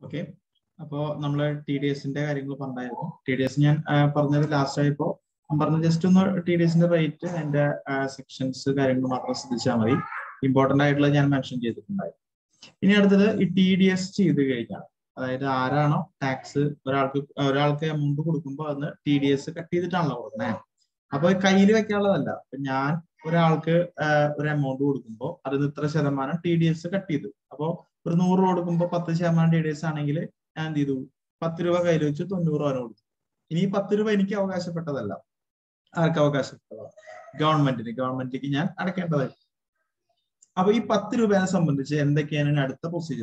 Okay അപ്പോ നമ്മള് T D എസിന്റെ കാര്യങ്ങൾ പറഞ്ഞായിരുന്നു ടി ഡി എസ് ഞാൻ ആ, പറഞ്ഞത് ലാസ്റ്റ് ആയപ്പോ ഞാൻ പറഞ്ഞ ജസ്റ്റ് ഒന്ന് ടി ഡി എസിന്റെ റേറ്റ് അതിന്റെ സെക്ഷൻസ് കാര്യങ്ങൾ മാത്രം ശ്രദ്ധിച്ചാൽ മതി ഇമ്പോർട്ടന്റ് ആയിട്ടുള്ള ഞാൻ മെൻഷൻ ചെയ്തിട്ടുണ്ടായിരുന്നു ഇനി അടുത്തത് ഈ ടി ഡി എസ് ചെയ്ത് കഴിഞ്ഞാൽ അതായത് ആരാണോ ടാക്സ് ഒരാൾക്ക് ഒരാൾക്ക് എമൗണ്ട് കൊടുക്കുമ്പോൾ അന്ന് ടി ഡി എസ് കട്ട് ചെയ്തിട്ടാണല്ലോ കൊടുക്കുന്നത് അപ്പൊ കയ്യിൽ വെക്കാനുള്ളതല്ല ഇപ്പൊ ഞാൻ ഒരാൾക്ക് ആ, ഒരു എമൗണ്ട് കൊടുക്കുമ്പോൾ അതിന് ഇത്ര ശതമാനം ടി ഡി എസ് കട്ട് ചെയ്തു അപ്പോ ഒരു നൂറ് രൂപ കൊടുക്കുമ്പോൾ പത്ത് ശതമാനം ടി ഡി എസ് ആണെങ്കിൽ ഞാൻ എന്ത് ചെയ്തു പത്ത് രൂപ കയ്യിൽ വെച്ച് തൊണ്ണൂറ് രൂപ കൊടുത്തു ഇനി ഈ പത്ത് രൂപ എനിക്ക് അവകാശപ്പെട്ടതല്ല ആർക്ക് അവകാശപ്പെട്ടതാണ് ഗവൺമെന്റിന് ഗവൺമെന്റിലേക്ക് ഞാൻ അടയ്ക്കേണ്ടതായി അപ്പൊ ഈ പത്ത് രൂപയെ സംബന്ധിച്ച് എന്തൊക്കെയാണ് ഇനി അടുത്ത പ്രൊസീജിയർ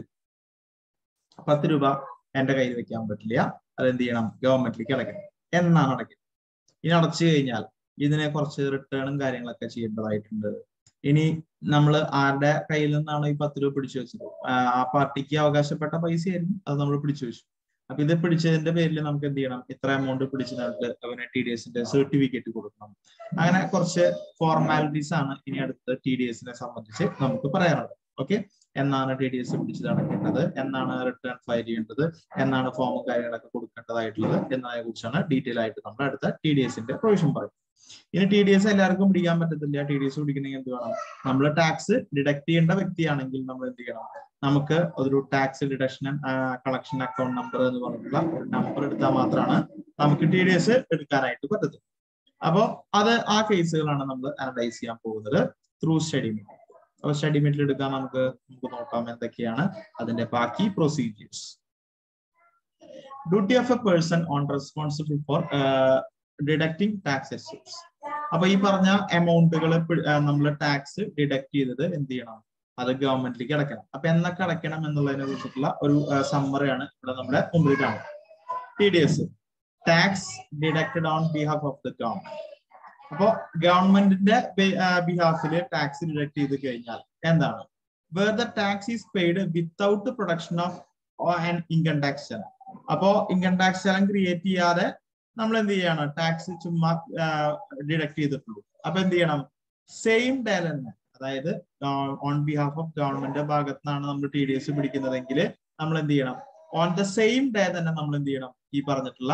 പത്ത് രൂപ എന്റെ കയ്യിൽ വെക്കാൻ പറ്റില്ല അത് എന്ത് ചെയ്യണം ഗവൺമെന്റിലേക്ക് അടയ്ക്കണം എന്നാണ് അടയ്ക്കുന്നത് ഇനി അടച്ചു കഴിഞ്ഞാൽ ഇതിനെ കുറച്ച് റിട്ടേണും കാര്യങ്ങളൊക്കെ ചെയ്യേണ്ടതായിട്ടുണ്ട് ഇനി നമ്മൾ ആരുടെ കയ്യിൽ നിന്നാണ് ഈ പത്ത് രൂപ പിടിച്ചു വെച്ചത് ആ ആ പാർട്ടിക്ക് അവകാശപ്പെട്ട പൈസയായിരുന്നു അത് നമ്മൾ പിടിച്ചു വെച്ചു അപ്പൊ ഇത് പിടിച്ചതിന്റെ പേരിൽ നമുക്ക് എന്ത് ചെയ്യണം ഇത്ര എമൗണ്ട് പിടിച്ചതിനായിട്ട് അവന് ടി ഡി എസിന്റെ സർട്ടിഫിക്കറ്റ് കൊടുക്കണം അങ്ങനെ കുറച്ച് ഫോർമാലിറ്റീസ് ആണ് ഇനി അടുത്ത ടി ഡി എസിനെ സംബന്ധിച്ച് നമുക്ക് പറയാനുള്ളത് ഓക്കെ എന്നാണ് ടി ഡി എസ് പിടിച്ചത് അടക്കേണ്ടത് എന്നാണ് റിട്ടേൺ ഫയൽ ചെയ്യേണ്ടത് എന്നാണ് ഫോമും കാര്യങ്ങളൊക്കെ കൊടുക്കേണ്ടതായിട്ടുള്ളത് എന്നതിനെ കുറിച്ചാണ് ഡീറ്റെയിൽ ആയിട്ട് നമ്മൾ അടുത്ത ടി ഡി എസിന്റെ പ്രൊവിഷൻ പറയും ഇനി ടി ഡി എസ് എല്ലാവർക്കും പിടിക്കാൻ പറ്റത്തില്ല ടി ഡി എസ് പിടിക്കണമെങ്കിൽ എന്ത് വേണം നമ്മൾ ടാക്സ് ഡിഡക്ട് ചെയ്യേണ്ട വ്യക്തിയാണെങ്കിൽ നമ്മൾ എന്ത് ചെയ്യണം നമുക്ക് ഒരു tax deduction collection account number എന്ന് പറഞ്ഞിട്ടുള്ള ഒരു നമ്പർ എടുത്താൽ മാത്രമാണ് നമുക്ക് ടി ഡി എസ് എടുക്കാനായിട്ട് പറ്റത്തുള്ളൂ അപ്പോ അത് ആ കേസുകളാണ് നമ്മൾ അനലൈസ് ചെയ്യാൻ പോകുന്നത് ത്രൂ സ്റ്റഡി മീറ്റ് അപ്പൊ സ്റ്റഡി മീറ്റിൽ എടുക്കാൻ നമുക്ക് നമുക്ക് നോക്കാം എന്തൊക്കെയാണ് അതിന്റെ ബാക്കി procedures duty of a person on responsible for deducting tax excepts അപ്പൊ ഈ പറഞ്ഞ എമൗണ്ടുകൾ നമ്മൾ ടാക്സ് ഡിഡക്ട് ചെയ്തത് എന്ത് ചെയ്യണം അത് ഗവൺമെന്റിലേക്ക് അടയ്ക്കണം അപ്പൊ എന്നൊക്കെ അടയ്ക്കണം എന്നുള്ളതിനെ കുറിച്ചിട്ടുള്ള ഒരു സമ്മറിയാണ് ഇവിടെ നമ്മുടെ മുമ്പിൽ കാണുന്നത് T D S tax deducted on behalf of the government അപ്പോ ഗവൺമെന്റിന്റെ ബിഹാഫിൽ ടാക്സ് ഡിഡക്ട് ചെയ്ത് കഴിഞ്ഞാൽ എന്താണ് where the tax is paid without production of an income tax challan അപ്പോ ഇൻകം ടാക്സ് ചലൻ ക്രിയേറ്റ് ചെയ്യാതെ നമ്മൾ എന്ത് ചെയ്യാണ് ടാക്സ് ചുമ്മാ ഡിഡക്ട് ചെയ്തിട്ടുള്ളൂ അപ്പൊ എന്ത് ചെയ്യണം സെയിം ഡേ തന്നെ അതായത് ഓൺ ബിഹാഫ് ഓഫ് ഗവൺമെന്റ് ഭാഗത്ത് നിന്നാണ് നമ്മൾ ടി ഡി എസ് പിടിക്കുന്നതെങ്കിൽ നമ്മൾ എന്ത് ചെയ്യണം ഓൺ ദ സെയിം ഡേ തന്നെ നമ്മൾ എന്ത് ചെയ്യണം ഈ പറഞ്ഞിട്ടുള്ള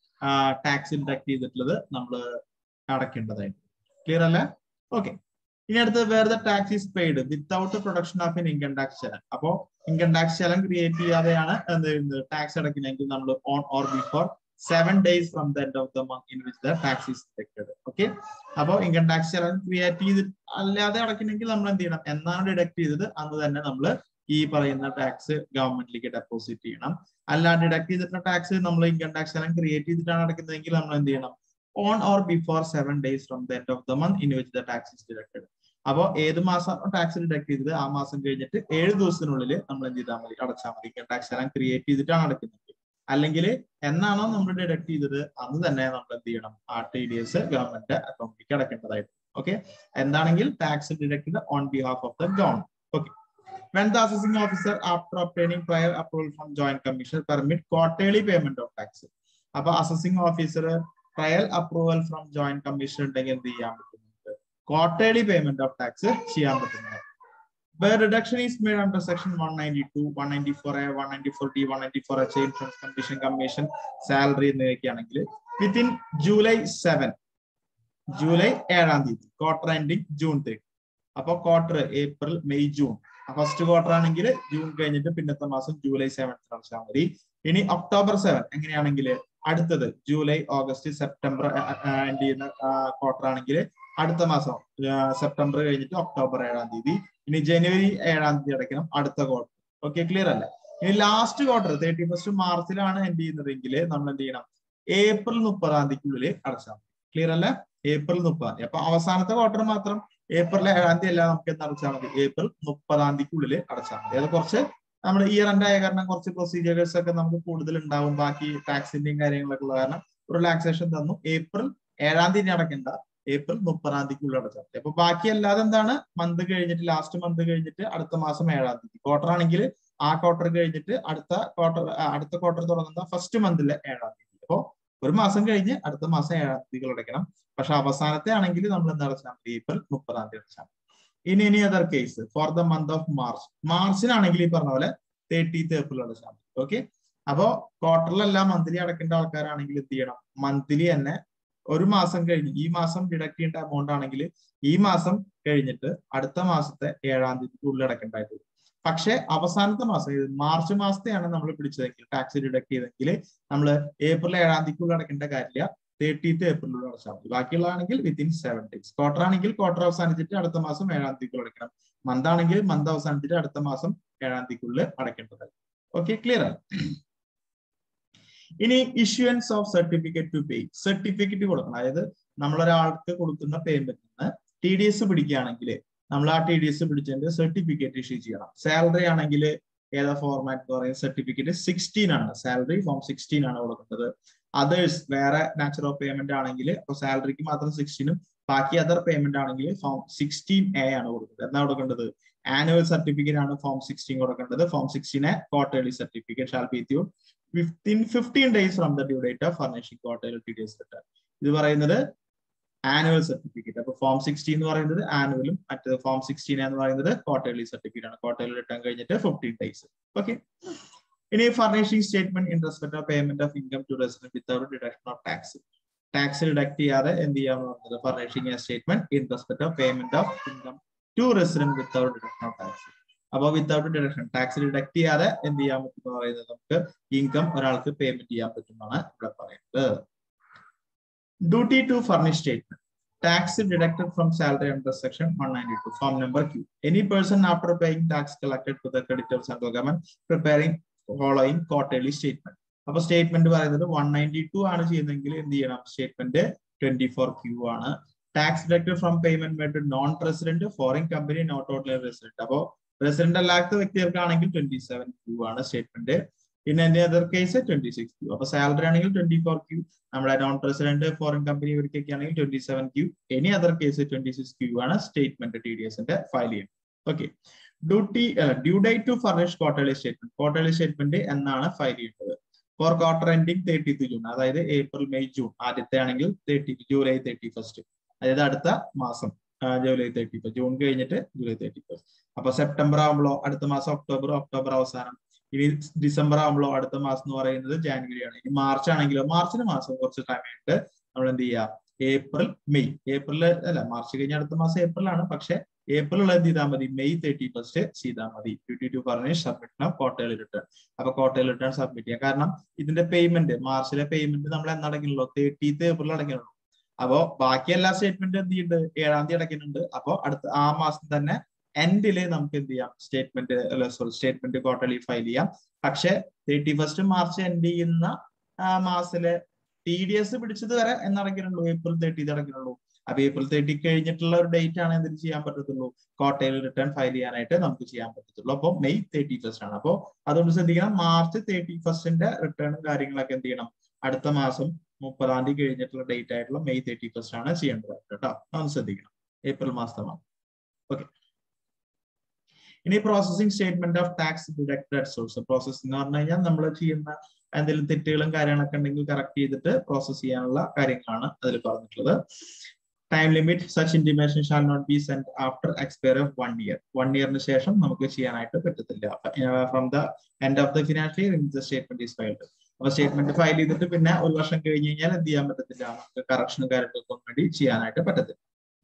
ടാക്സ് ഡിഡക്ട് ചെയ്തിട്ടുള്ളത് നമ്മൾ അടയ്ക്കേണ്ടതായിട്ട് ക്ലിയർ അല്ലേ ഓക്കെ ഇനി അടുത്തത് where the tax is paid without production of an income tax challan അപ്പോ ഇൻകം ടാക്സ് ചലൻ ക്രിയേറ്റ് ചെയ്യാതെയാണ് എന്ത് ചെയ്യുന്നത് ടാക്സ് അടയ്ക്കുന്നതെങ്കിൽ നമ്മൾ on or before seven days from the end of the month in which the tax is deducted okay അപ്പോൾ income tax challan create ചെയ്ത് അല്ലാതെ അടയ്ക്കണമെങ്കിൽ നമ്മൾ എന്ത് ചെയ്യണം എന്നാണ് ഡിഡക്ട് ചെയ്തത് അന്ന് തന്നെ നമ്മൾ ഈ പറയുന്ന ടാക്സ് ഗവൺമെന്റിലേക്ക് ഡെപ്പോസിറ്റ് ചെയ്യണം അല്ലാണ്ട് ഡിഡക്ട് ചെയ്തിട്ടുള്ള ടാക്സ് നമ്മൾ ഇൻകം ടാക്സ് ചലൻ ക്രിയേറ്റ് ചെയ്തിട്ടാണ് അടയ്ക്കുന്നതെങ്കിൽ നമ്മൾ എന്ത് ചെയ്യണം on or before seven days from the end of the month in which the tax is deducted അപ്പോൾ ഏത് മാസം ടാക്സ് ഡിഡക്ട് ചെയ്തത് ആ മാസം കഴിഞ്ഞിട്ട് ഏഴ് ദിവസത്തിനുള്ളിൽ നമ്മൾ എന്ത് ചെയ്താൽ മതി അടച്ചാൽ മതി ഇൻകം ടാക്സ് ചലൻ ക്രിയേറ്റ് ചെയ്തിട്ടാണ് അടയ്ക്കുന്നത് അല്ലെങ്കിൽ എന്നാണോ നമ്മൾ ഡിഡക്ട് ചെയ്തത് അന്ന് തന്നെ നമ്മൾ എന്ത് ചെയ്യണം ആ ടി ഡി എസ് ഗവൺമെന്റ് അക്കൗണ്ടിലേക്ക് അടക്കേണ്ടതായിട്ട് ഓക്കെ എന്താണെങ്കിൽ tax deducted on behalf of the government okay when the assessing officer after obtaining prior approval from joint commissioner permit quarterly payment of tax അപ്പൊ assessing officer trial approval from joint commission ഉണ്ടെങ്കിൽ എന്ത് ചെയ്യാൻ പറ്റുന്നുണ്ട് quarterly payment of tax ചെയ്യാൻ പറ്റുന്നത് Where reduction is made under section 192, 194A, 194D, 194H, Insurance Commission, Commission, salary എന്നിവയൊക്കെയാണെങ്കിൽ within July seven July ഏഴാം തീയതി ക്വാർട്ടർ എൻഡിങ് ജൂൺ തേർട്ടി അപ്പൊ quarter April May June first quarter ആണെങ്കിൽ June കഴിഞ്ഞിട്ട് പിന്നത്തെ മാസം ജൂലൈ സെവൻ അടച്ചാൽ മതി ഇനി ഒക്ടോബർ സെവൻ എങ്ങനെയാണെങ്കിൽ അടുത്തത് ജൂലൈ ഓഗസ്റ്റ് സെപ്റ്റംബർ എൻഡ് ചെയ്യുന്ന ക്വാർട്ടർ ആണെങ്കിൽ അടുത്ത മാസം സെപ്റ്റംബർ കഴിഞ്ഞിട്ട് ഒക്ടോബർ ഏഴാം തീയതി ഇനി ജനുവരി ഏഴാം തീയതി അടയ്ക്കണം അടുത്ത ക്വാർട്ടർ ഓക്കെ ക്ലിയർ അല്ലേ ഇനി ലാസ്റ്റ് ക്വാർട്ടർ തേർട്ടി ഫസ്റ്റ് മാർച്ചിലാണ് എൻഡ് ചെയ്യുന്നതെങ്കിൽ നമ്മൾ എന്ത് ചെയ്യണം ഏപ്രിൽ മുപ്പതാം തീയതിക്കുള്ളിൽ അടച്ചാൽ ക്ലിയർ അല്ലേ ഏപ്രിൽ മുപ്പതാം തീയതി അപ്പൊ അവസാനത്തെ ക്വാർട്ടർ മാത്രം ഏപ്രിൽ ഏഴാം തീയതി അല്ല നമുക്ക് എന്ത് അടച്ചാൽ മതി ഏപ്രിൽ മുപ്പതാം തീയതിക്കുള്ളിൽ അടച്ചാൽ മതി അത് കുറച്ച് നമ്മൾ ഇയർ എൻഡ് ആയ കാരണം കുറച്ച് പ്രൊസീജിയേഴ്സ് ഒക്കെ നമുക്ക് കൂടുതൽ ഉണ്ടാവും ബാക്കി ടാക്സിന്റെയും കാര്യങ്ങളൊക്കെ ഉള്ള കാരണം റിലാക്സേഷൻ തന്നു ഏപ്രിൽ ഏഴാം തീയതി അടയ്ക്കേണ്ട ഏപ്രിൽ മുപ്പതാം തീയതിക്കുള്ളിൽ അടച്ചാൽ മതി അപ്പൊ ബാക്കി അല്ലാതെ എന്താണ് മന്ത് കഴിഞ്ഞിട്ട് ലാസ്റ്റ് മന്ത് കഴിഞ്ഞിട്ട് അടുത്ത മാസം ഏഴാം തീയതി ക്വാർട്ടർ ആണെങ്കിൽ ആ ക്വാർട്ടർ കഴിഞ്ഞിട്ട് അടുത്ത ക്വാർട്ടർ അടുത്ത ക്വാർട്ടർ തുടങ്ങുന്ന ഫസ്റ്റ് മന്തിലെ ഏഴാം തീയതി അപ്പോ ഒരു മാസം കഴിഞ്ഞ് അടുത്ത മാസം ഏഴാം തീയതികൾ അടയ്ക്കണം പക്ഷെ അവസാനത്തെ ആണെങ്കിൽ നമ്മൾ എന്താ അടച്ചാൽ മതി ഏപ്രിൽ മുപ്പതാം തീയതി അടച്ചാൽ മതി ഇനി any other case for the month of March മാർച്ചിനാണെങ്കിൽ ഈ പറഞ്ഞ പോലെ തേർട്ടീത്ത് ഏപ്രിൽ അടച്ചാൽ മതി ഓക്കെ അപ്പോ ക്വാർട്ടറിലല്ല മന്ത്ലി അടക്കേണ്ട ആൾക്കാരാണെങ്കിൽ എന്ത് ചെയ്യണം മന്ത്ലി തന്നെ ഒരു മാസം കഴിഞ്ഞ് ഈ മാസം ഡിഡക്ട് ചെയ്യേണ്ട എമൗണ്ട് ആണെങ്കിൽ ഈ മാസം കഴിഞ്ഞിട്ട് അടുത്ത മാസത്തെ ഏഴാം തീയതിക്ക് ഉള്ളിൽ അടക്കേണ്ടതായിട്ട് വരും പക്ഷെ അവസാനത്തെ മാസം ഇത് മാർച്ച് മാസത്തെയാണ് നമ്മൾ പിടിച്ചതെങ്കിൽ ടാക്സ് ഡിഡക്ട് ചെയ്തെങ്കിൽ നമ്മൾ ഏപ്രിൽ ഏഴാം തീയതിക്കുള്ളിൽ അടക്കേണ്ട കാര്യമില്ല തേർട്ടീത്ത് ഏപ്രിലുള്ള അടച്ചാൽ മതി ബാക്കിയുള്ളതാണെങ്കിൽ വിത്തിൻ സെവൻ ഡേയ്സ് ക്വാർട്ടർ ആണെങ്കിൽ ക്വാർട്ടർ അവസാനിച്ചിട്ട് അടുത്ത മാസം ഏഴാം തീയതിക്കുള്ളിൽ അടയ്ക്കണം മന്ത് ആണെങ്കിൽ മന്ത് അവസാനിച്ചിട്ട് അടുത്ത മാസം ഏഴാം തീയതിക്കുള്ളിൽ അടയ്ക്കേണ്ടതായി ഓക്കെ ക്ലിയർ ആണ് ഇനി issuance of certificate to pay certificate കൊടുക്കണം അതായത് നമ്മളൊരാൾക്ക് കൊടുക്കുന്ന പേയ്മെന്റിന് ടി ഡി എസ് പിടിക്കുകയാണെങ്കിൽ നമ്മൾ ആ ടി ഡി എസ് പിടിച്ചതിന്റെ സർട്ടിഫിക്കറ്റ് ഇഷ്യൂ ചെയ്യണം സാലറി ആണെങ്കിൽ ഏതാ ഫോർമാറ്റ് എന്ന് പറയുന്നത് സർട്ടിഫിക്കറ്റ് സിക്സ്റ്റീൻ ആണ് സാലറി ഫോം സിക്സ്റ്റീൻ ആണ് കൊടുക്കേണ്ടത് അതേഴ്സ് വേറെ നാച്ചുറൽ പേയ്മെന്റ് ആണെങ്കിൽ അപ്പൊ സാലറിക്ക് മാത്രം സിക്സ്റ്റീനും ബാക്കി അതർ പേയ്മെന്റ് ആണെങ്കിൽ ഫോം സിക്സ്റ്റീൻ എ ആണ് കൊടുക്കേണ്ടത് എന്താ കൊടുക്കേണ്ടത് ആനുവൽ സർട്ടിഫിക്കറ്റ് ആണ് ഫോം സിക്സ്റ്റീൻ കൊടുക്കേണ്ടത് ഫോം സിക്സ്റ്റീനെ quarterly certificate shall be you fifteen fifteen days from the due date of furnishing quarterly T D S return ഇത് പറയുന്നത് ആനുവൽ സർട്ടിഫിക്കറ്റ് അപ്പൊ ഫോം സിക്സ്റ്റി എന്ന് പറയുന്നത് ആനുവലും മറ്റേത് ഫോം സിക്സ്റ്റീൻ എന്ന് പറയുന്നത് ക്വാർട്ടർലി സർട്ടിഫിക്കറ്റ് ആണ് ക്വാർട്ടർലി റിട്ടേൺ കഴിഞ്ഞിട്ട് ഫിഫ്റ്റീൻ ഡേയ്സ് ഓക്കെ ഇനി furnishing statement in respect of payment of income to resident without deduction of tax tax deduct ചെയ്യാതെ എന്ത് ചെയ്യാന്ന് പറഞ്ഞത് furnishing statement in respect of payment of income to resident without deduction of tax അപ്പോൾ without deduction tax deduct ചെയ്യാതെ എന്ത് ചെയ്യാൻ പറ്റും എന്ന് പറയുന്നത് നമുക്ക് ഇൻകം ഒരാൾക്ക് പേയ്മെന്റ് ചെയ്യാൻ പറ്റുമെന്നാണ് ഇവിടെ പറയുന്നത് duty to furnish statement tax deducted from salary under section 192 form number q any person after paying tax collected to the creditor central government preparing following quarterly statement അപ്പൊ സ്റ്റേറ്റ്മെന്റ് പറയുന്നത് one ninety two ആണ് ചെയ്യുന്നതെങ്കിൽ എന്ത് ചെയ്യണം statement twenty four Q ആണ് tax deducted from payment made non resident foreign company not online resident അപ്പോ resident അല്ലാത്ത വ്യക്തികൾക്കാണെങ്കിൽ ട്വന്റി സെവൻ ക്യൂ ആണ് സ്റ്റേറ്റ്മെന്റ് പിന്നെ എന്റെ other case twenty six Q അപ്പൊ സാലറി ആണെങ്കിൽ ട്വന്റി ഫോർ ക്യൂ നമ്മുടെ നോൺ റെസിഡന്റ് ഫോറിൻ കമ്പനി ഇവർക്കൊക്കെ ആണെങ്കിൽ twenty seven Q any other case twenty six Q ആണ് സ്റ്റേറ്റ്മെന്റ് ടി ഡി എസിന്റെ ഫയൽ ചെയ്യുന്നത് okay duty due date to furnish quarterly statement quarterly statement എന്നാണ് file ചെയ്യേണ്ടത് for quarter ending thirty June അതായത് April May June ആദ്യത്തെ ആണെങ്കിൽ thirty July thirty first അതായത് അടുത്ത മാസം ജൂലൈ തേർട്ടി ഫസ്റ്റ് ജൂൺ കഴിഞ്ഞിട്ട് ജൂലൈ തേർട്ടി ഫസ്റ്റ് അപ്പൊ സെപ്റ്റംബർ ആകുമ്പോഴോ അടുത്ത മാസം ഒക്ടോബർ ഒക്ടോബർ അവസാനം ഇനി ഡിസംബർ ആകുമ്പോഴോ അടുത്ത മാസം എന്ന് പറയുന്നത് ജാനുവരി ആണ് ഇനി മാർച്ച് ആണെങ്കിലോ മാർച്ചിന് മാസം കുറച്ച് സമയമായിട്ട് നമ്മൾ എന്ത് ചെയ്യുക ഏപ്രിൽ മെയ് ഏപ്രിൽ അല്ല മാർച്ച് കഴിഞ്ഞ അടുത്ത മാസം ഏപ്രിൽ ആണ് പക്ഷെ ഏപ്രിൽ എന്ത് ചെയ്താൽ മതി മെയ് തേർട്ടി ഫസ്റ്റ് ചെയ്താൽ മതി duty to furnish submit quarterly return അപ്പൊ ക്വാർട്ടേർലി റിട്ടേൺ സബ്മിറ്റ് ചെയ്യാം കാരണം ഇതിന്റെ പേയ്മെന്റ് മാർച്ചിലെ പേയ്മെന്റ് നമ്മൾ എന്നടക്കുന്നുള്ളൂ തേർട്ടീത്ത് ഏപ്രിൽ അടയ്ക്കുന്നുള്ളൂ അപ്പോ ബാക്കി എല്ലാ സ്റ്റേറ്റ്മെന്റ് എന്ത് ചെയ്യുന്നുണ്ട് ഏഴാം തീയതി അടയ്ക്കുന്നുണ്ട് അപ്പോ അടുത്ത ആ മാസം തന്നെ എൻഡില് നമുക്ക് എന്ത് ചെയ്യാം സ്റ്റേറ്റ്മെന്റ് അല്ല സോറി സ്റ്റേറ്റ്മെന്റ് ക്വാർട്ടർലി ഫയൽ ചെയ്യാം പക്ഷെ തേർട്ടി ഫസ്റ്റ് മാർച്ച് എൻഡ് ചെയ്യുന്ന മാസത്തിലെ ടി ഡി എസ് പിടിച്ചത് വരെ എന്നടയ്ക്കുന്നുള്ളൂ ഏപ്രിൽ തേർട്ടി അടയ്ക്കുന്നുള്ളൂ അപ്പൊ ഏപ്രിൽ തേർട്ടി കഴിഞ്ഞിട്ടുള്ള ഒരു ഡേറ്റ് ആണ് എന്തിന് ചെയ്യാൻ പറ്റത്തുള്ളൂ കോട്ടയിൽ റിട്ടേൺ ഫയൽ ചെയ്യാനായിട്ട് നമുക്ക് ചെയ്യാൻ പറ്റത്തുള്ളൂ അപ്പോൾ മെയ് തേർട്ടി ഫസ്റ്റ് ആണ് അപ്പോൾ അതുകൊണ്ട് ശ്രദ്ധിക്കണം മാർച്ച് തേർട്ടി ഫസ്റ്റിന്റെ റിട്ടേണും കാര്യങ്ങളൊക്കെ എന്ത് ചെയ്യണം അടുത്ത മാസം മുപ്പതാം തീയതി കഴിഞ്ഞിട്ടുള്ള ഡേറ്റ് ആയിട്ടുള്ള മെയ് തേർട്ടി ഫസ്റ്റ് ആണ് ചെയ്യേണ്ടത് കേട്ടോ അതൊന്ന് ശ്രദ്ധിക്കണം ഏപ്രിൽ മാസമാണ് ഓക്കെ ഇനി processing statement of tax deducted source process എന്ന് പറഞ്ഞു കഴിഞ്ഞാൽ നമ്മൾ ചെയ്യുന്ന എന്തെങ്കിലും തെറ്റുകളും കാര്യങ്ങളൊക്കെ ഉണ്ടെങ്കിൽ കറക്റ്റ് ചെയ്തിട്ട് പ്രോസസ് ചെയ്യാനുള്ള കാര്യങ്ങളാണ് അതിൽ പറഞ്ഞിട്ടുള്ളത് time limit such intimation shall not be send after expire of one year one ഇയറിന് ശേഷം നമുക്ക് ചെയ്യാനായിട്ട് പറ്റത്തില്ല from the end of the financial year in the statement is filed അപ്പൊ സ്റ്റേറ്റ്മെന്റ് ഫയൽ ചെയ്തിട്ട് പിന്നെ ഒരു വർഷം കഴിഞ്ഞ് കഴിഞ്ഞാൽ എന്ത് ചെയ്യാൻ പറ്റത്തില്ല നമുക്ക് കറക്ഷനും കാര്യങ്ങൾക്കും വേണ്ടി ചെയ്യാനായിട്ട് പറ്റത്തില്ല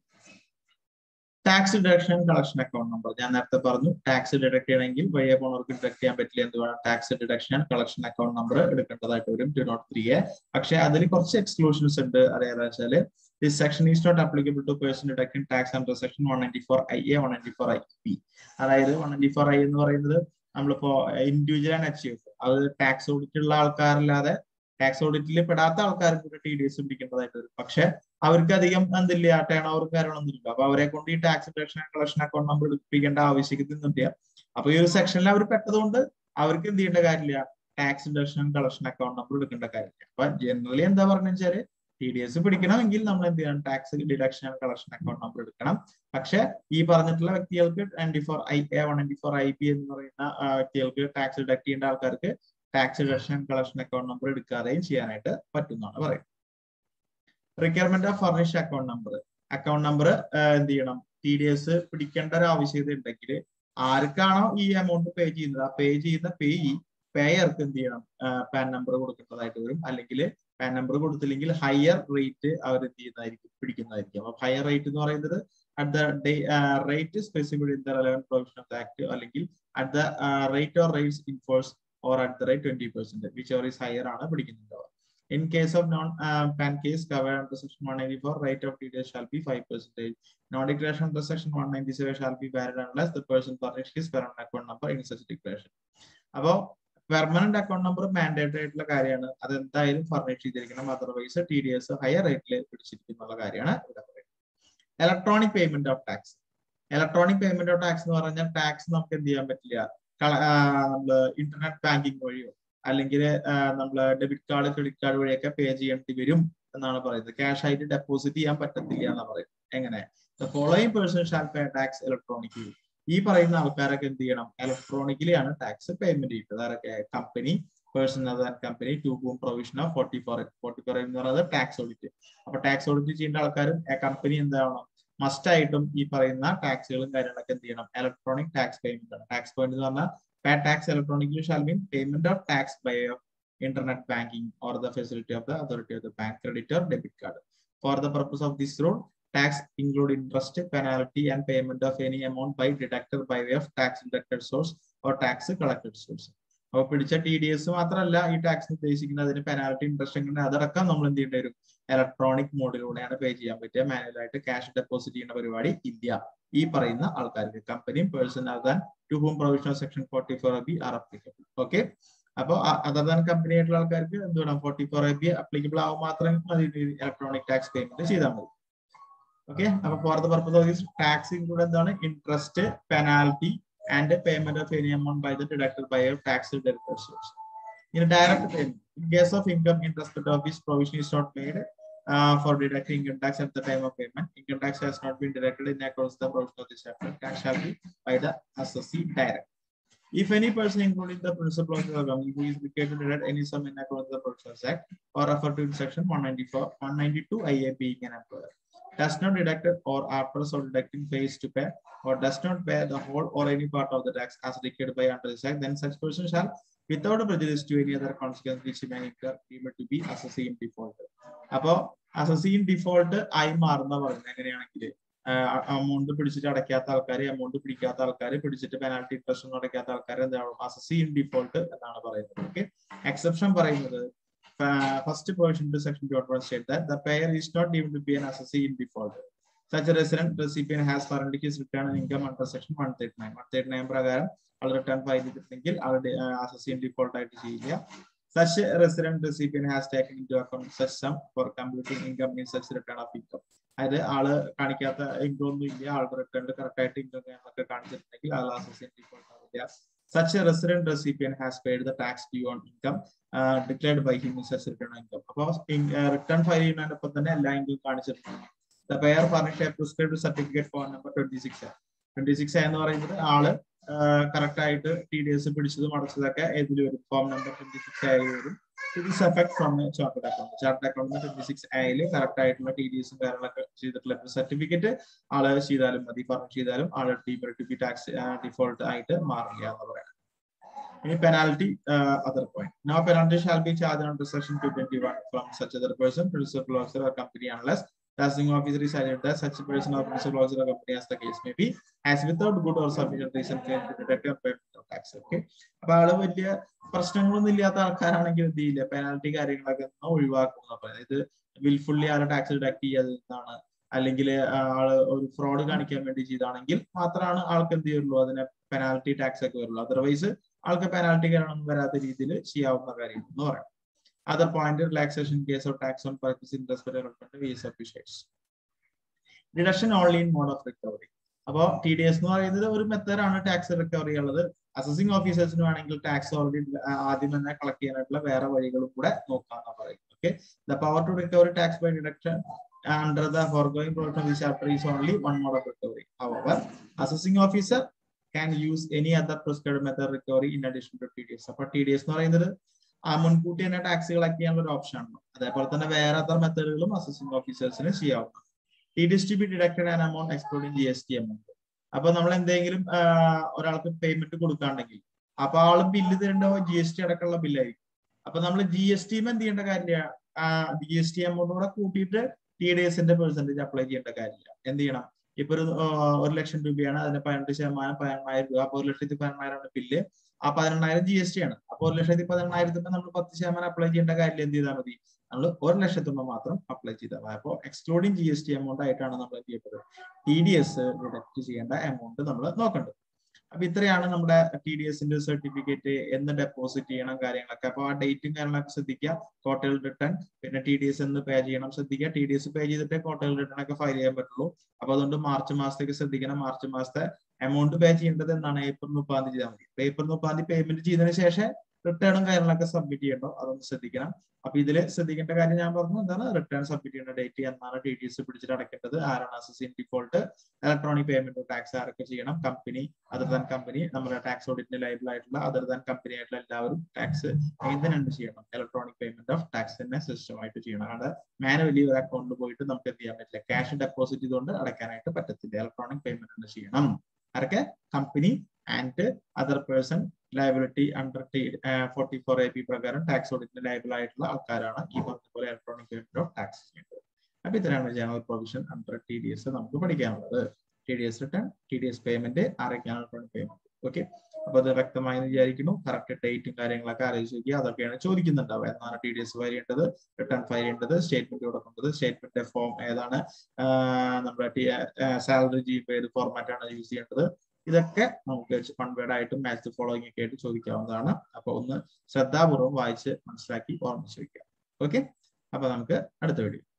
tax deduction collection account number ഞാൻ നേരത്തെ പറഞ്ഞു ടാക്സ് ഡിഡക്ട് ചെയ്യണമെങ്കിൽ വഴിയെ പോണവർക്ക് ഡിഡക്ട് ചെയ്യാൻ പറ്റില്ല എന്ത് വേണം tax deduction collection account number എടുക്കേണ്ടതായിട്ട് വരും ടു നോട്ട് ത്രീ എ പക്ഷെ അതിൽ കുറച്ച് എക്സ്ക്ലൂഷൻസ് ഉണ്ട് അറിയാതെ വെച്ചാൽ this section is not applicable to person deducting tax under section one ninety four I A one ninety four I P അതായത് one ninety four I എന്ന് പറയുന്നത് നമ്മളിപ്പോ ഇൻഡിവിജ്വൽ ആൻഡ് അച്ചീവ് അത് ടാക്സ് ഓഡിറ്റ് ഉള്ള ആൾക്കാരല്ലാതെ ടാക്സ് ഓഡിറ്റിൽ പെടാത്ത ആൾക്കാർക്ക് കൂടെ ടി ഡി എസ് പിടിക്കേണ്ടതായിട്ട് വരും പക്ഷെ അവർക്ക് അധികം എന്തില്ല ടേൺ ഓവർ കാര്യങ്ങളൊന്നുമില്ല അപ്പൊ അവരെ കൊണ്ട് ഈ tax deduction collection account number എടുപ്പിക്കേണ്ട ആവശ്യത്തിനൊന്നുമില്ല അപ്പൊ ഈ ഒരു സെക്ഷനിൽ അവർ പെട്ടതുകൊണ്ട് അവർക്ക് എന്ത് ചെയ്യേണ്ട കാര്യമില്ല tax deduction collection account number എടുക്കേണ്ട കാര്യമില്ല അപ്പൊ ജനറലി എന്താ പറഞ്ഞു വെച്ചാല് ടി ഡി എസ് പിടിക്കണമെങ്കിൽ നമ്മൾ എന്ത് ചെയ്യണം tax deduction collection account number എടുക്കണം പക്ഷെ ഈ പറഞ്ഞിട്ടുള്ള വ്യക്തികൾക്ക് twenty four I A one twenty four I P എന്ന് പറയുന്ന വ്യക്തികൾക്ക് ടാക്സ് ഡിഡക്ട് ചെയ്യേണ്ട ആൾക്കാർക്ക് tax deduction collection account number എടുക്കാതെയും ചെയ്യാനായിട്ട് പറ്റുന്നതാണ് പറയുന്നത് requirement of furnish account number account number എന്ത് ചെയ്യണം ടി ഡി എസ് പിടിക്കേണ്ട ഒരു ആവശ്യകത ഉണ്ടെങ്കിൽ ആർക്കാണോ ഈ എമൗണ്ട് പേ ചെയ്യുന്നത് ആ പേ ചെയ്യുന്ന പേയി പേയർക്ക് എന്ത് ചെയ്യണം പാൻ നമ്പർ കൊടുക്കേണ്ടതായിട്ട് വരും അല്ലെങ്കിൽ പാൻ നമ്പർ കൊടുത്തില്ലെങ്കിൽ ഹയർ റേറ്റ് അവർ എന്ത് ചെയ്യുന്നതായിരിക്കും പിടിക്കുന്നതായിരിക്കും അപ്പൊ ഹയർ റേറ്റ് എന്ന് പറയുന്നത് at the rate specified in the relevant provision of the act അല്ലെങ്കിൽ at the rate or rates in force or at the rate twenty percent which or is higher ആണ് പിടിക്കുന്നുണ്ടാവുക In case of non-PAN case covered under section 194, rate of TDS shall be 5 percentage. Non-declaration under section 197 shall be valid unless the person furnished his permanent account number in such declaration. അപ്പോൾ permanent account number mandatory ആയിട്ടുള്ള കാര്യമാണ് അത് എന്തായാലും furnish ചെയ്തിരിക്കണം otherwise T D S higher റേറ്റിൽ പിടിച്ചിരിക്കുന്ന കാര്യമാണ് ഇവിടെ പറയുന്നത് electronic payment of tax electronic payment of tax എന്ന് പറഞ്ഞാൽ ടാക്സ് നമുക്ക് എന്ത് ചെയ്യാൻ പറ്റില്ല നമ്മള് ഇന്റർനെറ്റ് ബാങ്കിങ് വഴിയോ അല്ലെങ്കിൽ നമ്മൾ ഡെബിറ്റ് കാർഡ് ക്രെഡിറ്റ് കാർഡ് വഴിയൊക്കെ പേ ചെയ്യേണ്ടി വരും എന്നാണ് പറയുന്നത് ക്യാഷ് ആയിട്ട് ഡെപ്പോസിറ്റ് ചെയ്യാൻ പറ്റത്തില്ല എന്നാണ് പറയുന്നത് എങ്ങനെ following person shall pay tax electronically ഈ പറയുന്ന ആൾക്കാരൊക്കെ എന്ത് ചെയ്യണം ഇലക്ട്രോണിക്കലി ആണ് ടാക്സ് പേയ്മെന്റ് ചെയ്യുന്നത് അതൊക്കെ company person other company to whom provision of forty four forty four എന്ന് പറയുന്നത് ടാക്സ് ഓഡിറ്റ് അപ്പൊ ടാക്സ് ഓഡിറ്റ് ചെയ്യേണ്ട ആൾക്കാരും കമ്പനി എന്താവണം മസ്റ്റ് ആയിട്ടും ഈ പറയുന്ന ടാക്സുകളും കാര്യങ്ങളൊക്കെ എന്ത് ചെയ്യണം ഇലക്ട്രോണിക് ടാക്സ് പേയ്മെന്റ് ആണ് ടാക്സ് പോയിന്റ് എന്ന് പറഞ്ഞാൽ pay tax electronically shall mean payment of tax by of internet banking or the facility of the authority of the bank credit or debit card. For the purpose of this rule, tax include interest, penalty, and payment of any amount by deducted by way of tax deducted source or tax collected source. അപ്പോൾ പിടിച്ച T D S മാത്രമല്ല ഈ tax ഉദ്ദേശിക്കുന്നത് അതിന് penalty interest എങ്ങനെ അതടക്കം നമ്മൾ എന്ത് ചെയ്യേണ്ടി വരും ഇലക്ട്രോണിക് മോഡിലൂടെയാണ് പേ ചെയ്യാൻ പറ്റുക മാനുവലായിട്ട് ക്യാഷ് ഡെപ്പോസിറ്റ് ചെയ്യുന്ന പരിപാടി ഇല്ല ഈ പറയുന്ന ആൾക്കാർക്ക് കമ്പനിയും പേഴ്സൺ ആകാൻ to whom provisional section forty four B are applicable okay അപ്പോൾ അതർ ദാൻ കമ്പനി ആയിട്ടുള്ള ആൾക്കാർക്ക് എന്ത് വേണം ഫോർട്ടി ഫോർ ബി അപ്ലിക്കബിൾ ആവും മാത്രം മതി ഇലക്ട്രോണിക് ടാക്സ് പേയ്മെന്റ് ചെയ്താൽ മതി ഓക്കെ അപ്പൊ for the purpose of this tax include എന്താണ് interest penalty and payment of any amount by the deducted by tax derivated source in direct payment in case of income in respect of this provision is not made uh, for deducting income tax at the time of payment. Income tax has not been deducted in accordance with the provision of this chapter. Tax shall be by the assessee direct. If any person, including the principal of the company, who is required to deduct any sum in accordance with the Provisions Act or referred to in section 194, 192 IA being an employer, does not deduct it or after so deducting pays to pay or does not pay the whole or any part of the tax as required by under this act, then such person shall, without a prejudice to any other consequence which may incur, deemed to be assessee in default. അപ്പോ assessee in default ആയി മാറുന്ന പറയുന്നത് എങ്ങനെയാണെങ്കിൽ amount പിടിച്ചിട്ട് അടയ്ക്കാത്ത ആൾക്കാർ amount പിടിക്കാത്ത ആൾക്കാർ പിടിച്ചിട്ട് penalty interest ഒന്നും അടയ്ക്കാത്ത ആൾക്കാർ എന്താണ് അസസി ഇൻ ഡിഫോൾട്ട് എന്നാണ് പറയുന്നത് ഓക്കെ എക്സെപ്ഷൻ പറയുന്നത് first portion to section state that the payer is not deemed to be an assessee in default. Such a resident recipient has furnished his return on income under section 139. 139 പ്രകാരം ആൾ return file ചെയ്തിട്ടുണ്ടെങ്കിൽ ആളുടെ assessee in default ആയിട്ട് ചെയ്യില്ല such a resident recipient has taken into account such sum for computing income in such return of income. അതായത് ആള് കാണിക്കാത്ത income ഒന്നും ഇല്ല ആളുടെ റിട്ടേണിൽ കറക്റ്റ് ആയിട്ട് ഇൻകം ഒക്കെ കാണിച്ചിട്ടുണ്ടെങ്കിൽ ആൾ അസോസിയൻ ഡിഫോൾട്ട് ആവില്ല such a resident recipient has paid the tax due on income declared by him such return on income അപ്പോൾ റിട്ടേൺ ഫയൽ ചെയ്യുന്നതിനൊപ്പം തന്നെ എല്ലാ ഇൻകം കാണിച്ചിട്ടുണ്ട് the payer furnish prescribed certificate form number twenty six twenty six എന്ന് പറയുന്നത് ആള് correct ആയിട്ട് ടി ഡി എസ് പിടിച്ചതും അടച്ചതൊക്കെ ഇതിൽ വരും ഫോം നമ്പർ ട്വന്റി സിക്സ് ആയി വരും this effect from chartered account chartered അക്കൗണ്ടിന് twenty six ആയാലും കറക്റ്റ് ആയിട്ടുള്ള ടി ഡി എസും കാര്യങ്ങളൊക്കെ ചെയ്തിട്ടുള്ള സർട്ടിഫിക്കറ്റ് ആള് ചെയ്താലും മതി ഫർണിഷ് ചെയ്താലും ആള് ടു ബി ടാക്സ് ഡിഫോൾട്ട് ആയിട്ട് മാറില്ല എന്ന് പറയാം ഇനി penalty other point no penalty shall be charge under section two twenty one from such other person principal officer or company unless taxing officer is alleged that such a person or principal officer of company as the case may be has without good or sufficient reason failed to detect or pay tax okay അപ്പൊ ആള് വലിയ പ്രശ്നങ്ങളൊന്നും ഇല്ലാത്ത ആൾക്കാരാണെങ്കിൽ എന്ത് ചെയ്യില്ല penalty കാര്യങ്ങളൊക്കെ ഒഴിവാക്കും അതായത് വിൽഫുള്ളി ആളെ ടാക്സ് ഡിഡക്ട് ചെയ്യാതിരുന്നാണ് അല്ലെങ്കിൽ ആള് ഒരു ഫ്രോഡ് കാണിക്കാൻ വേണ്ടി ചെയ്താണെങ്കിൽ മാത്രമാണ് ആൾക്ക് എന്ത് ചെയ്യുള്ളൂ അതിന് പെനാൽറ്റി ടാക്സ് ഒക്കെ വരുള്ളൂ അതർവൈസ് ആൾക്ക് പെനാൽറ്റി കാര്യങ്ങളൊന്നും വരാത്ത രീതിയിൽ ചെയ്യാവുന്ന കാര്യം എന്ന് പറയാം other point relaxation in case of tax on purchase interest development visa officials deduction only in mode of recovery അപ്പോൾ ടി ഡി എസ് എന്ന് പറയുന്നത് ഒരു മെത്തേഡാണ് ടാക്സ് റിക്കവറി ഉള്ളത് അസസിംഗ് ഓഫീസേഴ്സിന് വേണമെങ്കിൽ ടാക്സ് ഓൾറെഡി ആദ്യം തന്നെ കളക്ട് ചെയ്യാനായിട്ടുള്ള വേറെ വഴികളും കൂടെ നോക്കാമെന്ന് പറയുന്നത് okay the power to recovery tax by deduction under the foregoing provision of this chapter is only one mode of recovery. However, assessing officer can use any other prescribed method recovery in addition to TDS. അപ്പോൾ T D S എന്ന് പറയുന്നത് ആ മുൻകൂട്ടി തന്നെ tax collect ചെയ്യാനുള്ള ഒരു option ആണ് അതേപോലെ തന്നെ വേറെ അതർ മെത്തേഡുകളും അസസിംഗ് ഓഫീസേഴ്സിന് ചെയ്യാവുന്ന T D S T B deducted an amount excluding G S T amount അപ്പൊ നമ്മൾ എന്തെങ്കിലും ഒരാൾക്ക് പേയ്മെന്റ് കൊടുക്കാണ്ടെങ്കിൽ അപ്പൊ ആള് ബില്ല് തരേണ്ട ജി എസ് ടി അടക്കമുള്ള ബില്ലായിരിക്കും അപ്പൊ നമ്മൾ ജി എസ് ടി എന്ത് ചെയ്യേണ്ട കാര്യമില്ല ജി എസ് ടി എമൗണ്ട് കൂടെ കൂട്ടിയിട്ട് ടി ഡി എസിന്റെ പെർസെന്റേജ് അപ്ലൈ ചെയ്യേണ്ട കാര്യമില്ല എന്ത് ചെയ്യണം ഇപ്പൊ ഒരു ഒരു ലക്ഷം രൂപയാണ് അതിന് പതിനെട്ട് ശതമാനം പതിനെണ്ണായിരം രൂപ അപ്പൊ ഒരു ലക്ഷത്തി പതിനെണ്ണായിരമാണ് ബില്ല് ആ പതിനെണ്ണായിരം ജി എസ് ടി ആണ് അപ്പൊ ഒരു ലക്ഷത്തി പതിനെണ്ണായിരത്തിന് നമ്മൾ പത്ത് ശതമാനം അപ്ലൈ ചെയ്യേണ്ട കാര്യമില്ല എന്ത് ചെയ്താൽ മതി നമ്മൾ ഒരു ലക്ഷത്തുമ്പോ മാത്രം അപ്ലൈ ചെയ്താൽ മതി അപ്പോൾ excluding G S T amount ആയിട്ടാണ് നമ്മൾ എന്ത് ചെയ്യേണ്ടത് ടി ഡി എസ് ഡിഡക്ട് ചെയ്യേണ്ട എമൗണ്ട് നമ്മൾ നോക്കേണ്ടത് അപ്പൊ ഇത്രയാണ് നമ്മുടെ ടി ഡി എസിന്റെ സർട്ടിഫിക്കറ്റ് എന്ന് ഡെപ്പോസിറ്റ് ചെയ്യണം കാര്യങ്ങളൊക്കെ അപ്പൊ ആ ഡേറ്റും കാര്യങ്ങളൊക്കെ ശ്രദ്ധിക്കുക ക്വാർട്ടൽ റിട്ടേൺ പിന്നെ ടി ഡി എസ് എന്ന് പേ ചെയ്യണം ശ്രദ്ധിക്കുക ടി ഡി എസ് പേ ചെയ്തിട്ടേ ക്വാർട്ടൽ റിട്ടേൺ ഒക്കെ ഫയൽ ചെയ്യാൻ പറ്റുള്ളൂ അപ്പൊ അതുകൊണ്ട് മാർച്ച് മാസത്തേക്ക് ശ്രദ്ധിക്കണം മാർച്ച് മാസത്തെ എമൗണ്ട് പേ ചെയ്യേണ്ടത് എന്നാണ് ഏപ്രിൽ മുപ്പാം തീയതി ചെയ്താൽ മതി ഏപ്രിൽ മുപ്പാം തീയതി പേയ്മെന്റ് ചെയ്തതിനു ശേഷം റിട്ടേണും കാര്യങ്ങളൊക്കെ സബ്മിറ്റ് ചെയ്യണ്ടോ അതൊന്ന് ശ്രദ്ധിക്കണം അപ്പൊ ഇതിൽ ശ്രദ്ധിക്കേണ്ട കാര്യം ഞാൻ പറഞ്ഞു എന്താണ് റിട്ടേൺ സബ്മിറ്റ് ചെയ്യേണ്ട ഡേറ്റ് എന്നാണ് ടി ഡി എസ് പിടിച്ചിട്ട് അടയ്ക്കേണ്ടത് ആരാണ് assessee in default electronic payment tax ആരൊക്കെ ചെയ്യണം കമ്പനി അതർ ദാൻ കമ്പനി നമ്മുടെ ടാക്സ് ഓഡിറ്റിന് ലൈബിൾ ആയിട്ടുള്ള അതർ ദാൻ കമ്പനി ആയിട്ടുള്ള എല്ലാവരും ടാക്സ് ഇതിനെന്ത് ചെയ്യണം ഇലക്ട്രോണിക് പേയ്മെന്റ് ഓഫ് ടാക്സ് തന്നെ സിസ്റ്റം ആയിട്ട് ചെയ്യണം അല്ലാതെ മാനുവലി ഒരു അക്കൗണ്ടിൽ പോയിട്ട് നമുക്ക് എന്ത് ചെയ്യാൻ പറ്റില്ല ക്യാഷ് ഡെപ്പോസിറ്റ് ചെയ്തുകൊണ്ട് അടയ്ക്കാനായിട്ട് പറ്റത്തില്ല ഇലക്ട്രോണിക് പേയ്മെന്റ് തന്നെ ചെയ്യണം ആരൊക്കെ company and other person liability under T forty four A B പ്രകാരം ടാക്സ് ഓഡിറ്റിന് ലയബിൾ ആയിട്ടുള്ള ആൾക്കാരാണ് ഈ പറഞ്ഞ പോലെ ഇലക്ട്രോണിക് പേയ്മെന്റ് ഓഫ് ടാക്സ് ചെയ്യേണ്ടത് അപ്പൊ ഇത്രയാണ് general provision under T D S നമുക്ക് പഠിക്കാനുള്ളത് T D S return T D S payment ആരൊക്കെയാണ് ഇലക്ട്രോണിക് പേയ്മെന്റ് ഓക്കെ അപ്പൊ അത് വ്യക്തമായി വിചാരിക്കുന്നു കറക്റ്റ് ഡേറ്റും കാര്യങ്ങളൊക്കെ ആലോചിച്ച് നോക്കുക അതൊക്കെയാണ് ചോദിക്കുന്നുണ്ടാവുക എന്നാണ് ടി ഡി എസ് ഫയൽ ചെയ്യേണ്ടത് റിട്ടേൺ ഫയൽ ചെയ്യേണ്ടത് സ്റ്റേറ്റ്മെന്റ് കൊടുക്കേണ്ടത് സ്റ്റേറ്റ്മെന്റ് ഫോം ഏതാണ് നമ്മുടെ സാലറി ജീപ്പ് ഏത് ഫോർമാറ്റ് ആണ് യൂസ് ചെയ്യേണ്ടത് ഇതൊക്കെ നമുക്ക് കൺവേർഡ് ആയിട്ടും മാച്ച് ഫോളോയിങ് ഒക്കെ ആയിട്ട് ചോദിക്കാവുന്നതാണ് അപ്പൊ ഒന്ന് ശ്രദ്ധാപൂർവ്വം വായിച്ച് മനസ്സിലാക്കി ഓർമ്മിച്ച് വെക്കുക ഓക്കെ അപ്പൊ നമുക്ക് അടുത്ത വീഡിയോ